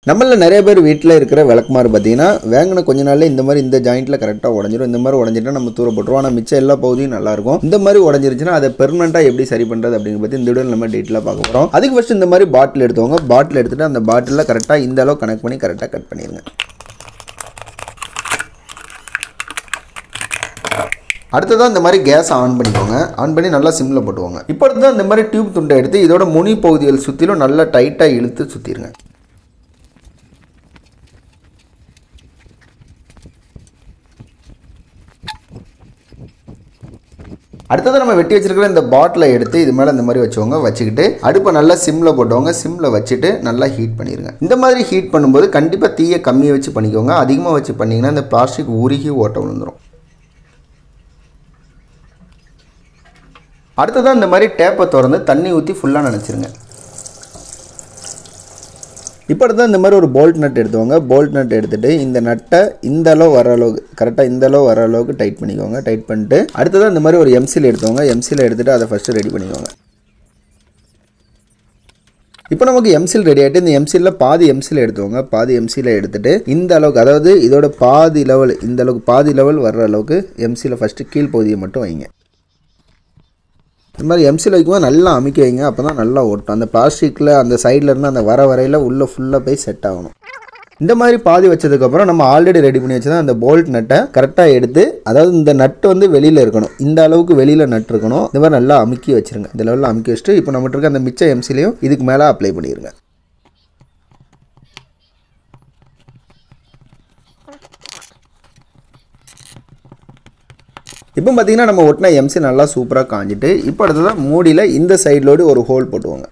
நம்மள நிறைய பேர் வீட்டில் இருக்கிற விளக்குமாறு பார்த்தீங்கன்னா வேங்கின கொஞ்ச நாள்ல இந்த மாதிரி இந்த ஜாயிண்ட்டில் கரெக்டாக உடஞ்சிரும் இந்த மாதிரி உடஞ்சிட்டா நம்ம தூர போட்டுருவோம் ஆனால் மிச்சம் எல்லா பகுதியும் நல்லா இருக்கும் இந்த மாதிரி உடஞ்சிருச்சுன்னா அதை பெர்மனெண்ட்டாக எப்படி சரி பண்ணுறது அப்படிங்கிற பற்றி இந்த வீடியோ நம்ம டீட்டெயிலாக பார்க்க போகிறோம் அதுக்கு ஃபஸ்ட் இந்த மாதிரி பாட்டில் எடுத்துவாங்க பாட்டில் எடுத்துட்டு அந்த பாட்டிலில் கரெக்டாக இந்த அளவு கனெக்ட் பண்ணி கரெக்டாக கட் பண்ணிடுங்க அடுத்ததான் இந்த மாதிரி கேஸ் ஆன் பண்ணிக்கோங்க ஆன் பண்ணி நல்லா சிம்மில் போட்டுவாங்க இப்போ அடுத்ததான் இந்த மாதிரி டியூப் துண்டை எடுத்து இதோட முனி பகுதிகள் சுற்றிலும் நல்லா டைட்டாக இழுத்து சுற்றிடுங்க அடுத்தது நம்ம வெட்டி வச்சிருக்கிற இந்த பாட்டிலை எடுத்து இது மேலே இந்த மாதிரி வச்சுக்கோங்க வச்சுக்கிட்டு அடுப்பை நல்லா சிம்மில் போட்டவங்க சிம்மில் வச்சுட்டு நல்லா ஹீட் பண்ணிடுங்க இந்த மாதிரி ஹீட் பண்ணும்போது கண்டிப்பாக தீயை கம்மியாக வச்சு பண்ணிக்கோங்க அதிகமாக வச்சு பண்ணிங்கன்னா இந்த பிளாஸ்டிக் உருகி ஓட்ட விழுந்துடும் அடுத்ததான் இந்த மாதிரி டேப்பை திறந்து தண்ணி ஊற்றி ஃபுல்லாக நினச்சிருங்க இப்போ அடுத்து இந்த மாதிரி ஒரு போல்ட் நட் எடுத்துவாங்க போல்ட் நட் எடுத்துட்டு இந்த நட்டை இந்த அளவு வர அளவுக்கு கரெக்டாக இந்த அளவு வர அளவுக்கு டைட் பண்ணிக்கோங்க டைட் பண்ணிட்டு அடுத்ததான் இந்த மாதிரி ஒரு எம்சில் எடுத்துவாங்க எம்சில் எடுத்துட்டு அதை ஃபஸ்ட்டு ரெடி பண்ணிக்கோங்க இப்போ நமக்கு எம்சில் ரெடி ஆகிட்டு இந்த எம்சிலில் பாதி எம்சில் எடுத்துவாங்க பாதி எம்சியில் எடுத்துட்டு இந்த அளவுக்கு அதாவது இதோட பாதி லெவல் இந்த அளவுக்கு பாதி லெவல் வர்ற அளவுக்கு எம்சியில் ஃபஸ்ட்டு கீழ் பகுதியை மட்டும் வைங்க இந்த மாதிரி எம்சியில் வைக்கும்போது நல்லா அமைக்க வைங்க அப்போ தான் நல்லா ஓட்டும் அந்த பிளாஸ்டிக்கில் அந்த சைடில் இருந்து அந்த வர வரையில் உள்ளே ஃபுல்லாக போய் செட் ஆகணும் இந்த மாதிரி பாதி வச்சதுக்கப்புறம் நம்ம ஆல்ரெடி ரெடி பண்ணி வச்சதான் அந்த போல்ட் நட்டை கரெக்டாக எடுத்து அதாவது இந்த நட்டு வந்து வெளியில் இருக்கணும் இந்த அளவுக்கு வெளியில் நட்டு இருக்கணும் இந்த மாதிரி நல்லா அமுக்கி வச்சிருங்க இந்த லெவலில் அமுக்கி வச்சுட்டு இப்போ நம்மகிட்ட இருக்க அந்த மிச்ச எம்சிலையும் இதுக்கு மேலே அப்ளை பண்ணிடுங்க இப்போ பார்த்தீங்கன்னா நம்ம ஒட்டின எம்சி நல்லா சூப்பராக காஞ்சிட்டு இப்போ அடுத்ததான் மூடியில் இந்த சைட்லோடு ஒரு ஹோல் போட்டுவோங்க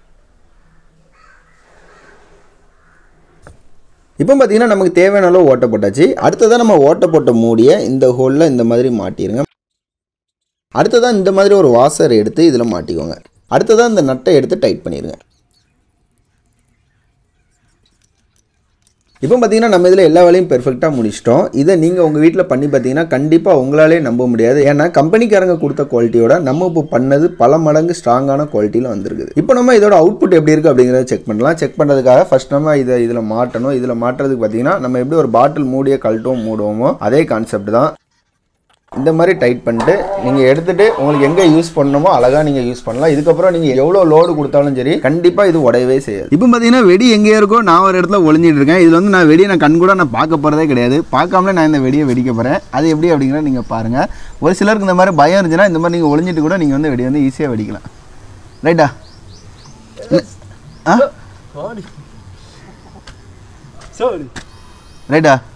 இப்போ பார்த்தீங்கன்னா நமக்கு தேவையான அளவு ஓட்டை போட்டாச்சு அடுத்ததான் நம்ம ஓட்டை போட்ட மூடியை இந்த ஹோலில் இந்த மாதிரி மாட்டிடுங்க அடுத்ததான் இந்த மாதிரி ஒரு வாசர் எடுத்து இதில் மாட்டிக்கோங்க அடுத்ததான் இந்த நட்டை எடுத்து டைட் பண்ணிடுங்க இப்போ பார்த்தீங்கன்னா நம்ம இதில் எல்லா வேலையும் பெர்ஃபெக்டாக முடிச்சிட்டோம் இதை நீங்கள் உங்கள் வீட்டில் பண்ணி பார்த்தீங்கன்னா கண்டிப்பாக உங்களாலே நம்ப முடியாது ஏன்னா கம்பெனிக்காரங்க கொடுத்த குவாலிட்டியோட நம்ம இப்போ பண்ணது பல மடங்கு ஸ்ட்ராங்கான குவாலிட்டியில் வந்திருக்குது இப்போ நம்ம இதோட அவுட்புட் எப்படி இருக்குது அப்படிங்கிறத செக் பண்ணலாம் செக் பண்ணுறதுக்காக ஃபர்ஸ்ட் நம்ம இதை இதில் மாட்டணும் இதில் மாட்டுறதுக்கு பார்த்தீங்கன்னா நம்ம எப்படி ஒரு பாட்டில் மூடிய கழட்டும் மூடுவோமோ அதே கான்செப்ட் தான் இந்த மாதிரி டைட் பண்ணிட்டு நீங்கள் எடுத்துட்டு உங்களுக்கு எங்கே யூஸ் பண்ணணுமோ அழகாக நீங்கள் யூஸ் பண்ணலாம் இதுக்கப்புறம் நீங்கள் எவ்வளோ லோடு கொடுத்தாலும் சரி கண்டிப்பாக இது உடையவே செய்யாது இப்போ பார்த்தீங்கன்னா வெடி எங்கேயோ இருக்கோ நான் ஒரு இடத்துல ஒளிஞ்சிட்டு இருக்கேன் இதில் வந்து நான் வெடியை நான் கண் கூட நான் பார்க்க போகிறதே கிடையாது பார்க்காமலே நான் இந்த வெடியை வெடிக்க போகிறேன் அது எப்படி அப்படிங்கிறத நீங்கள் பாருங்கள் ஒரு சிலருக்கு இந்த மாதிரி பயம் இருந்துச்சுன்னா இந்த மாதிரி நீங்கள் ஒளிஞ்சிட்டு கூட நீங்கள் வந்து வெடி வந்து ஈஸியாக வெடிக்கலாம் ரைட்டா ஆ Sorry. ரைட்டா